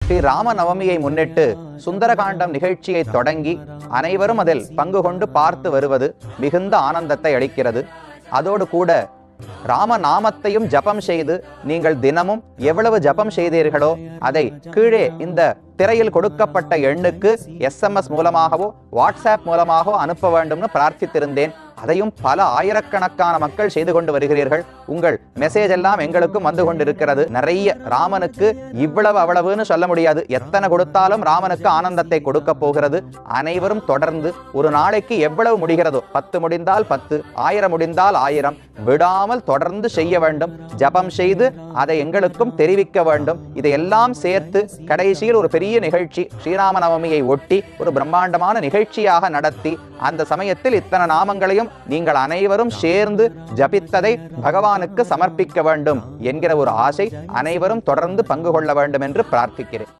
ஸ்ரீ ராமநவமியை முன்னிட்டு சுந்தரகாண்டம் நிகழ்ச்சியை தொடங்கி அனைவரும் அதில் பங்கு கொண்டு பார்த்து வருவது மிகுந்த ஆனந்தத்தை அளிக்கிறது அதோடு கூட ராம நாமத்தையும் ஜபம் செய்து நீங்கள் தினமும் எவ்வளவு ஜபம் செய்தீர்களோ அதை கீழே இந்த திரையில் கொடுக்கப்பட்ட எண்ணுக்கு எஸ்எம்எஸ் மூலமாகவோ வாட்ஸ்அப் மூலமாகவோ அனுப்ப வேண்டும்னு பிரார்த்தித்திருந்தேன் அதையும் பல ஆயிரக்கணக்கான மக்கள் செய்து கொண்டு வருகிறீர்கள் உங்கள் மெசேஜ் எல்லாம் எங்களுக்கும் வந்து கொண்டிருக்கிறது நிறைய ராமனுக்கு இவ்வளவு அவ்வளவுன்னு சொல்ல முடியாது எத்தனை கொடுத்தாலும் ராமனுக்கு ஆனந்தத்தை கொடுக்க போகிறது அனைவரும் தொடர்ந்து ஒரு நாளைக்கு எவ்வளவு முடிகிறதோ பத்து முடிந்தால் பத்து ஆயிரம் முடிந்தால் ஆயிரம் விடாமல் தொடர்ந்து செய்ய வேண்டும் ஜபம் செய்து அதை எங்களுக்கும் தெரிவிக்க வேண்டும் இதையெல்லாம் சேர்த்து கடைசியில் ஒரு பெரிய நிகழ்ச்சி ஸ்ரீராம நவமியை ஒட்டி ஒரு பிரம்மாண்டமான நிகழ்ச்சியாக நடத்தி அந்த சமயத்தில் இத்தனை நாமங்களையும் நீங்கள் அனைவரும் சேர்ந்து ஜபித்ததை பகவானுக்கு சமர்ப்பிக்க வேண்டும் என்கிற ஒரு ஆசை அனைவரும் தொடர்ந்து பங்கு கொள்ள வேண்டும் என்று பிரார்த்திக்கிறேன்